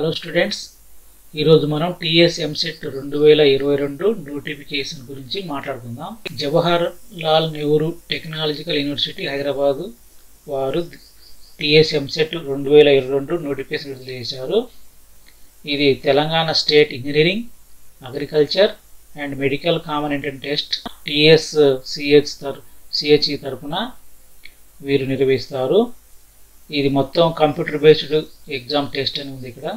Hello students ఈరోజు మనం TS EAMCET రెండు వేల ఇరవై రెండు నోటిఫికేషన్ గురించి మాట్లాడుకుందాం జవహర్ లాల్ నెహ్రూ టెక్నాలజికల్ యూనివర్సిటీ హైదరాబాదు వారు టిఎస్ ఎంసెట్ రెండు వేల ఇరవై రెండు నోటిఫికేషన్ విడుదల చేశారు ఇది Telangana state engineering agriculture and medical common entrance test TS CH తర్ సిహెచ్ఈ తరఫున వీరు నిర్వహిస్తారు ఇది మొత్తం కంప్యూటర్ బేస్డ్ ఎగ్జామ్ టెస్ట్ అని ఉంది ఇక్కడ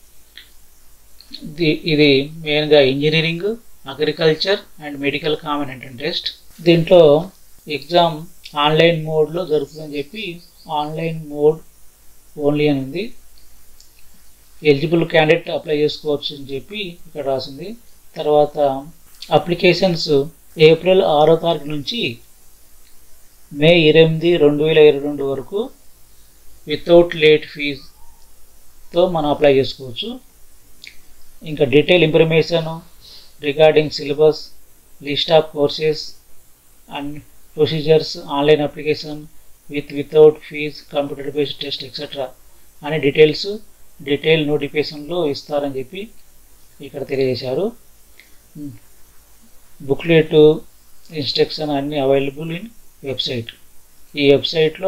ఇది ఇది మెయిన్గా engineering agriculture and medical common entrance test దీంట్లో ఎగ్జామ్ ఆన్లైన్ మోడ్లో జరుగుతుందని చెప్పి ఆన్లైన్ మోడ్ ఓన్లీ అని ఉంది ఎలిజిబుల్ క్యాండిడేట్ అప్లై చేసుకోవచ్చు అని చెప్పి ఇక్కడ రాసింది తర్వాత అప్లికేషన్స్ ఏప్రిల్ ఆరో తారీఖు నుంచి మే ఎనిమిది రెండు వేల ఇరవై రెండు వరకు వితౌట్ లేట్ ఫీజ్తో మనం అప్లై చేసుకోవచ్చు ఇంకా detail information regarding syllabus list of courses and procedures online application with without fees computer based test etcetera అనే డీటెయిల్స్ డీటెయిల్ నోటిఫికేషన్లో ఇస్తారని చెప్పి ఇక్కడ తెలియజేశారు బుక్లెట్ ఇన్స్ట్రక్షన్ అన్నీ అవైలబుల్ ఇన్ వెబ్సైట్ ఈ వెబ్సైట్లో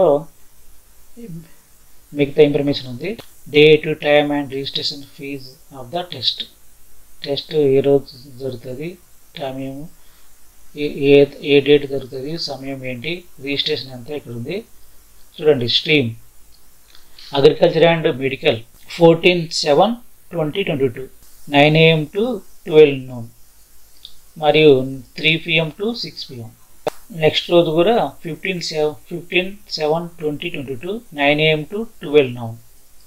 మిగతా ఇన్ఫర్మేషన్ ఉంది date time and registration fees of the test test ఏ రోజు జరుగుతుంది టైం ఏమో ఏ ఏ డేట్ జరుగుతుంది సమయం ఏంటి రిజిస్ట్రేషన్ ఎంత ఇక్కడ ఉంది చూడండి stream agriculture and medical fourteen seven twenty twenty two nine AM to twelve noon మరియు three PM to six PM next రోజు కూడా fifteen seven fifteen seven twenty twenty two nine AM to twelve noon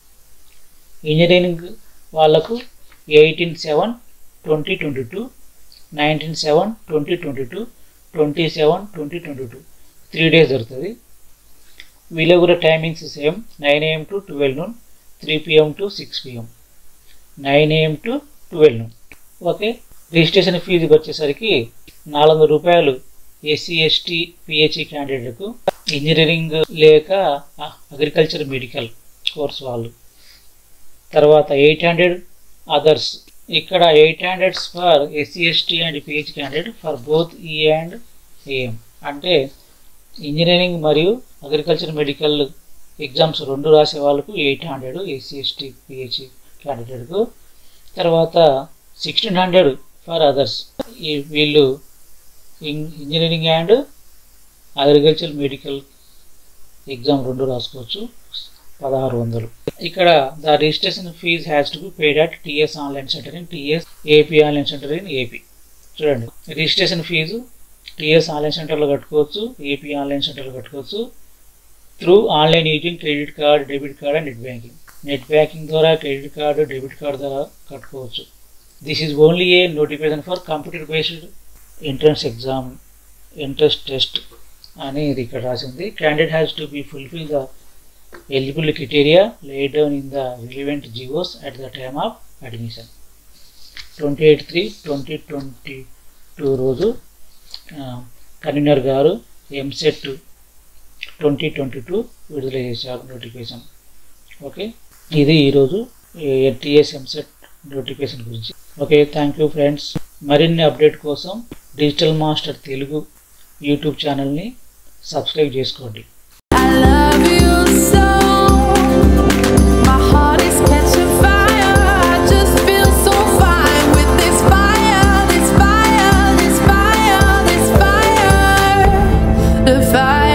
engineering వాళ్ళకు eighteen seven twenty twenty two nineteen seven twenty twenty two twenty seven twenty twenty two three days జరుగుతుంది వీళ్ళ కూడా timings same nine AM to twelve noon three PM to six PM nine AM to twelve noon okay registration ఫీజుకి వచ్చేసరికి నాలుగు వందల రూపాయలు SC ST PHE క్యాండిడేట్కు engineering లేక అగ్రికల్చర్ మెడికల్ కోర్స్ వాళ్ళు తర్వాత ఎయిట్ హండ్రెడ్ అదర్స్ ఇక్కడ eight hundreds for SC ST and PH candidate for both E and AM అంటే ఇంజనీరింగ్ మరియు అగ్రికల్చర్ మెడికల్ ఎగ్జామ్స్ రెండు రాసే వాళ్ళకు eight hundred SC ST PH క్యాండిడేట్కు తర్వాత సిక్స్టీన్ హండ్రెడ్ ఫర్ అదర్స్ ఈ వీళ్ళు engineering and agriculture medical exam రెండు రాసుకోవచ్చు పదహారు వందలు ఇక్కడ the registration fee has to be paid at TS online centre in TS AP online centre in AP చూడండి రిజిస్ట్రేషన్ ఫీజు టిఎస్ ఆన్లైన్ సెంటర్లో కట్టుకోవచ్చు ఏపీ ఆన్లైన్ సెంటర్లో కట్టుకోవచ్చు through online using credit card debit card and net banking net banking ద్వారా credit card debit card ద్వారా కట్టుకోవచ్చు this is only a notification for computer based entrance exam entrance test అని ఇది ఇక్కడ రాసింది candidate has to be fulfil the eligible criteria laid down in the relevant GOs at the time of admission twenty eight three twenty twenty two రోజు convener గారు EAMCET twenty twenty two విడుదల చేశారు notification okay ఇది ఈరోజు TS EAMCET notification గురించి okay thank you friends మరిన్ని update కోసం digital master Telugu YouTube ఛానల్ని సబ్స్క్రైబ్ చేసుకోండి I love you so. My heart is catching fire. I just feel so fine with this fire, this fire, this fire, this fire. The fire.